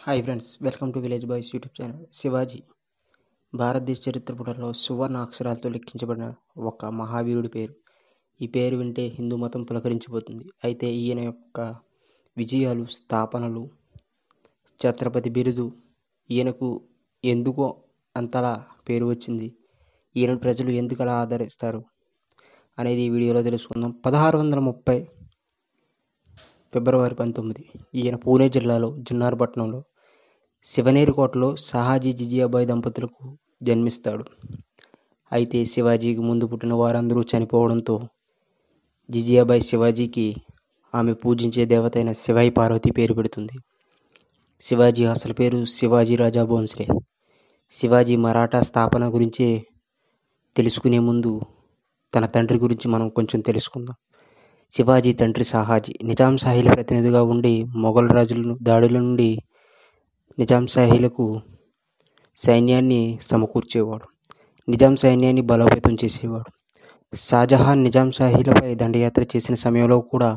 hi friends welcome to village boys YouTube channel Shivaji భారతదేశ చరిత్ర పుటల్లో సువర్ణ అక్షరాలతో లెక్కించబడిన ఒక మహావీరుడి పేరు ఈ పేరు వింటే హిందూ మతం పులకరించిపోతుంది అయితే ఈయన యొక్క విజయాలు స్థాపనలు ఛత్రపతి బిరుదు ఈయనకు ఎందుకో అంతలా పేరు వచ్చింది ఈయన ప్రజలు ఎందుకు అలా ఆదరిస్తారు అనేది ఈ వీడియోలో తెలుసుకుందాం పదహారు వందల ముప్పై ఫిబ్రవరి పంతొమ్మిది ఈయన పూణే జిల్లాలో జిన్నారపట్నంలో శివనేరికోటలో సహాజీ జిజియాబాయి దంపతులకు జన్మిస్తాడు అయితే శివాజీకి ముందు పుట్టిన వారందరూ చనిపోవడంతో జిజియాబాయి శివాజీకి ఆమె పూజించే దేవత అయిన శివాయి పార్వతి పేరు పెడుతుంది శివాజీ అసలు పేరు శివాజీ రాజా భోన్స్లే శివాజీ మరాఠా స్థాపన గురించే తెలుసుకునే ముందు తన తండ్రి గురించి మనం కొంచెం తెలుసుకుందాం శివాజీ తండ్రి సాహాజీ నిజాం షాహీల ప్రతినిధిగా ఉండి మొఘల్ రాజుల దాడుల నుండి నిజాం షాహీలకు సైన్యాన్ని సమకూర్చేవాడు నిజాం సైన్యాన్ని బలోపేతం చేసేవాడు షాజహాన్ నిజాం షాహీలపై దండయాత్ర చేసిన సమయంలో కూడా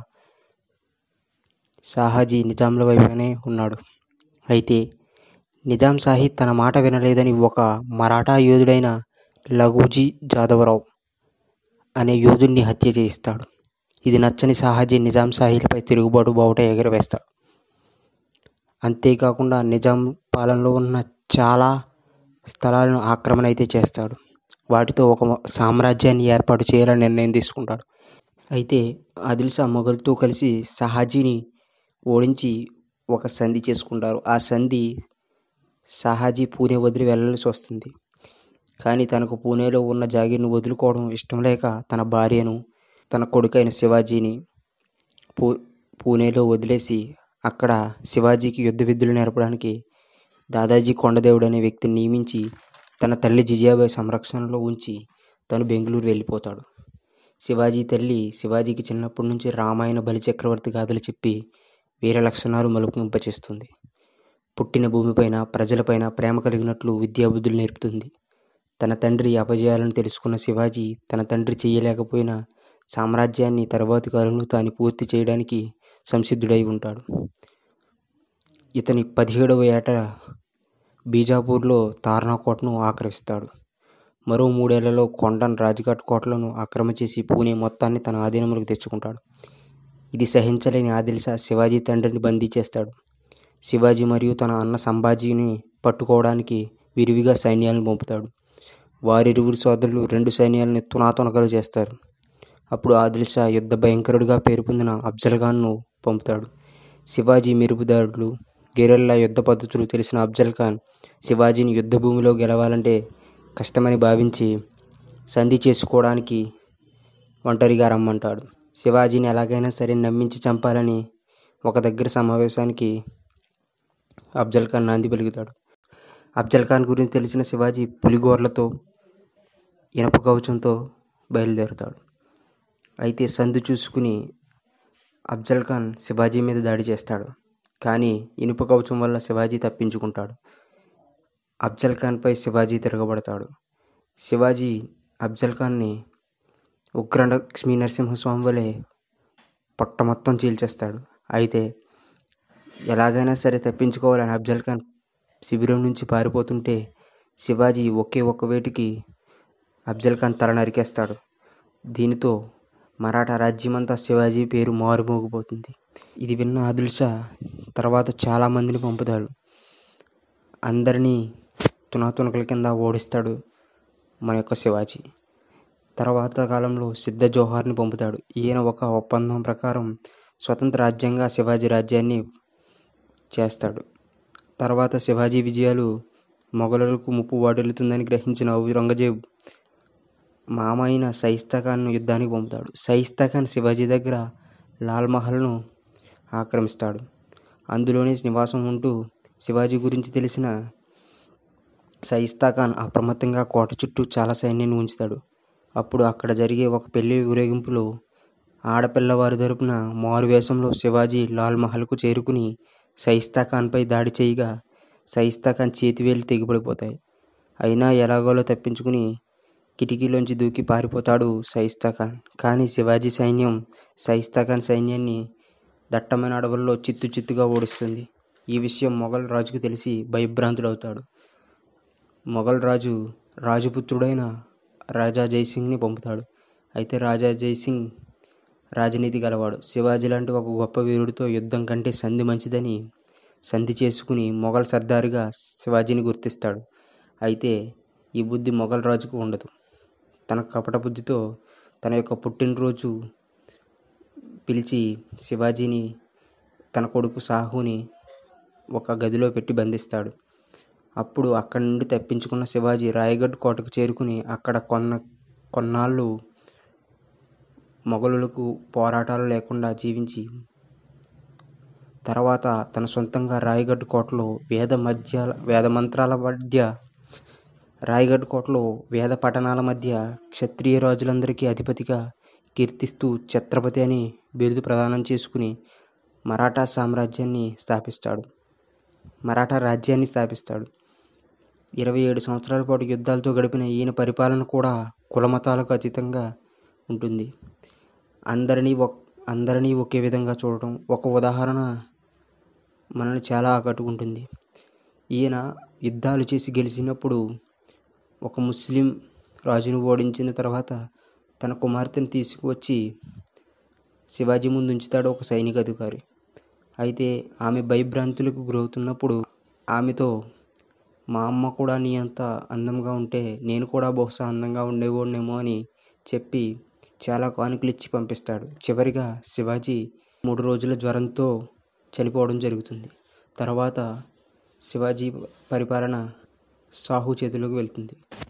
షాహాజీ నిజాంల వైపునే ఉన్నాడు అయితే నిజాం షాహీ తన మాట వినలేదని ఒక మరాఠా యోధుడైన లఘుజీ జాదవరావు అనే యోధుడిని హత్య చేయిస్తాడు ఇది నచ్చని షాహాజీ నిజాం షాహీలపై తిరుగుబాటు బావుట ఎగరవేస్తాడు అంతేకాకుండా నిజాం పాలనలో ఉన్న చాలా స్థలాలను ఆక్రమణ అయితే చేస్తాడు వాటితో ఒక సామ్రాజ్యాన్ని ఏర్పాటు చేయాలని నిర్ణయం తీసుకుంటాడు అయితే ఆదిల్ షా మొఘల్తో కలిసి షహాజీని ఓడించి ఒక సంధి చేసుకుంటారు ఆ సంధి షహాజీ పూణే వదిలి వెళ్ళాల్సి వస్తుంది కానీ తనకు పూణేలో ఉన్న జాగీర్ను వదులుకోవడం ఇష్టం లేక తన భార్యను తన కొడుకైన శివాజీని పూ పూణేలో వదిలేసి అక్కడ శివాజీకి యుద్ధ విద్యలు నేర్పడానికి దాదాజీ కొండదేవుడు అనే వ్యక్తిని నియమించి తన తల్లి జిజియాబాయి సంరక్షణలో ఉంచి తను బెంగళూరు వెళ్ళిపోతాడు శివాజీ తల్లి శివాజీకి చిన్నప్పటి నుంచి రామాయణ బలిచక్రవర్తి గాథలు చెప్పి వీర లక్షణాలు మలుపుంపచేస్తుంది పుట్టిన భూమిపైన ప్రజలపైన ప్రేమ కలిగినట్లు విద్యాబుద్ధులు నేర్పుతుంది తన తండ్రి అపజయాలను తెలుసుకున్న శివాజీ తన తండ్రి చేయలేకపోయినా సామ్రాజ్యాన్ని తర్వాతి కాలంలో తాను పూర్తి చేయడానికి సంసిద్ధుడై ఉంటాడు ఇతని పదిహేడవ ఏట బీజాపూర్లో తార్నాకోటను ఆక్రమిస్తాడు మరో మూడేళ్లలో కొండన్ రాజ్ఘాట్ కోటలను ఆక్రమ చేసి పూణే మొత్తాన్ని తన ఆధీనంలోకి తెచ్చుకుంటాడు ఇది సహించలేని ఆదిల్ షా శివాజీ తండ్రిని బందీ చేస్తాడు శివాజీ మరియు తన అన్న సంభాజీని పట్టుకోవడానికి విరివిగా సైన్యాలను పంపుతాడు వారిరువురు సోదరులు రెండు సైన్యాలను తునాతునకలు చేస్తారు అప్పుడు ఆదిల్ షా యుద్ధ భయంకరుడిగా పేరు పొందిన అఫ్జల్ ఖాన్ను పంపుతాడు శివాజీ మెరుపుదారులు గెరెల్లా యుద్ధ పద్ధతులు తెలిసిన అఫ్జల్ ఖాన్ శివాజీని యుద్ధ భూమిలో గెలవాలంటే కష్టమని భావించి సంధి చేసుకోవడానికి ఒంటరిగా రమ్మంటాడు శివాజీని ఎలాగైనా సరే నమ్మించి చంపాలని ఒక దగ్గర సమావేశానికి అఫ్జల్ ఖాన్ నాంది పలుకుతాడు అఫ్జల్ ఖాన్ గురించి తెలిసిన శివాజీ పులిగోర్లతో ఇనప కవచంతో బయలుదేరుతాడు అయితే సందు చూసుకుని అఫ్జల్ ఖాన్ శివాజీ మీద దాడి చేస్తాడు కానీ ఇనుప కవచం వల్ల శివాజీ తప్పించుకుంటాడు అఫ్జల్ ఖాన్పై శివాజీ తిరగబడతాడు శివాజీ అఫ్జల్ ఖాన్ని ఉగ్ర లక్ష్మీ నరసింహస్వామి వలె పొట్ట మొత్తం చీల్చేస్తాడు అయితే ఎలాగైనా సరే తప్పించుకోవాలని అఫ్జల్ ఖాన్ శిబిరం నుంచి పారిపోతుంటే శివాజీ ఒకే ఒక్క వేటికి అఫ్జల్ ఖాన్ తల నరికేస్తాడు దీనితో మరాఠా రాజ్యమంతా శివాజీ పేరు మారుమోగిపోతుంది ఇది విన్న ఆదిల్ షా తర్వాత చాలామందిని పంపుతాడు అందరినీ తునాతునకల కింద ఓడిస్తాడు మన యొక్క శివాజీ తర్వాత కాలంలో సిద్ధ జోహార్ని పంపుతాడు ఈయన ఒక ఒప్పందం ప్రకారం స్వతంత్ర రాజ్యంగా శివాజీ రాజ్యాన్ని చేస్తాడు తర్వాత శివాజీ విజయాలు మొఘలులకు ముప్పు వాటిల్లుతుందని గ్రహించిన ఔరంగజేబ్ మామ అయిన సైస్తా ఖాన్ను యుద్ధానికి పంపుతాడు సైస్తా ఖాన్ శివాజీ దగ్గర లాల్ మహల్ను ఆక్రమిస్తాడు అందులోనే నివాసం ఉంటూ శివాజీ గురించి తెలిసిన సైస్తా ఖాన్ అప్రమత్తంగా కోట చుట్టూ చాలా సైన్యాన్ని ఉంచుతాడు అప్పుడు అక్కడ జరిగే ఒక పెళ్లి ఊరేగింపులో ఆడపిల్లవారి తరపున మారు వేషంలో శివాజీ లాల్ మహల్కు చేరుకుని సైస్తా ఖాన్పై దాడి చేయగా సైస్తా ఖాన్ చేతివేలు తెగిపడిపోతాయి అయినా ఎలాగోలో తప్పించుకుని కిటికీలోంచి దూకి పారిపోతాడు సైస్తా ఖాన్ కానీ శివాజీ సైన్యం సైస్తా ఖాన్ సైన్యాన్ని దట్టమైన అడవుల్లో చిత్తు చిత్తుగా ఓడిస్తుంది ఈ విషయం మొఘల్ రాజుకు తెలిసి భయభ్రాంతుడవుతాడు మొఘల్ రాజు రాజపుత్రుడైన రాజా జైసింగ్ని పంపుతాడు అయితే రాజా జైసింగ్ రాజనీతి గలవాడు శివాజీ లాంటి ఒక గొప్ప వీరుడితో యుద్ధం కంటే సంధి మంచిదని సంధి చేసుకుని మొఘల్ సర్దారుగా శివాజీని గుర్తిస్తాడు అయితే ఈ బుద్ధి మొఘల్ రాజుకు ఉండదు తన కపట బుద్ధితో తన యొక్క పుట్టినరోజు పిలిచి శివాజీని తన కొడుకు సాహుని ఒక గదిలో పెట్టి బంధిస్తాడు అప్పుడు అక్కడి నుండి తప్పించుకున్న శివాజీ రాయగఢ్ కోటకు చేరుకుని అక్కడ కొన్న కొన్నాళ్ళు మొఘలులకు పోరాటాలు లేకుండా జీవించి తర్వాత తన సొంతంగా రాయగఢ్ కోటలో వేద మధ్య వేద మంత్రాల మధ్య రాయగఢ్ కోటలో వేద పఠనాల మధ్య క్షత్రియ రాజులందరికీ అధిపతిగా కీర్తిస్తూ ఛత్రపతి అని బిరుదు ప్రదానం చేసుకుని మరాఠా సామ్రాజ్యాన్ని స్థాపిస్తాడు మరాఠా రాజ్యాన్ని స్థాపిస్తాడు ఇరవై ఏడు సంవత్సరాల పాటు యుద్ధాలతో గడిపిన ఈయన పరిపాలన కూడా కులమతాలకు అతీతంగా ఉంటుంది అందరినీ ఒక్ అందరినీ ఒకే విధంగా చూడటం ఒక ఉదాహరణ మనల్ని చాలా ఆకట్టుకుంటుంది ఈయన యుద్ధాలు చేసి గెలిచినప్పుడు ఒక ముస్లిం రాజును ఓడించిన తర్వాత తన కుమార్తెను తీసుకువచ్చి శివాజీ ముందు ఉంచుతాడు ఒక సైనిక అధికారి అయితే ఆమె భయభ్రాంతులకు గురవుతున్నప్పుడు ఆమెతో మా అమ్మ కూడా నీ అంత అందంగా ఉంటే నేను కూడా బహుశా అందంగా ఉండేవాడినేమో అని చెప్పి చాలా కానుకలు ఇచ్చి పంపిస్తాడు చివరిగా శివాజీ మూడు రోజుల జ్వరంతో చనిపోవడం జరుగుతుంది తర్వాత శివాజీ పరిపాలన సాహు చేతిలోకి వెళ్తుంది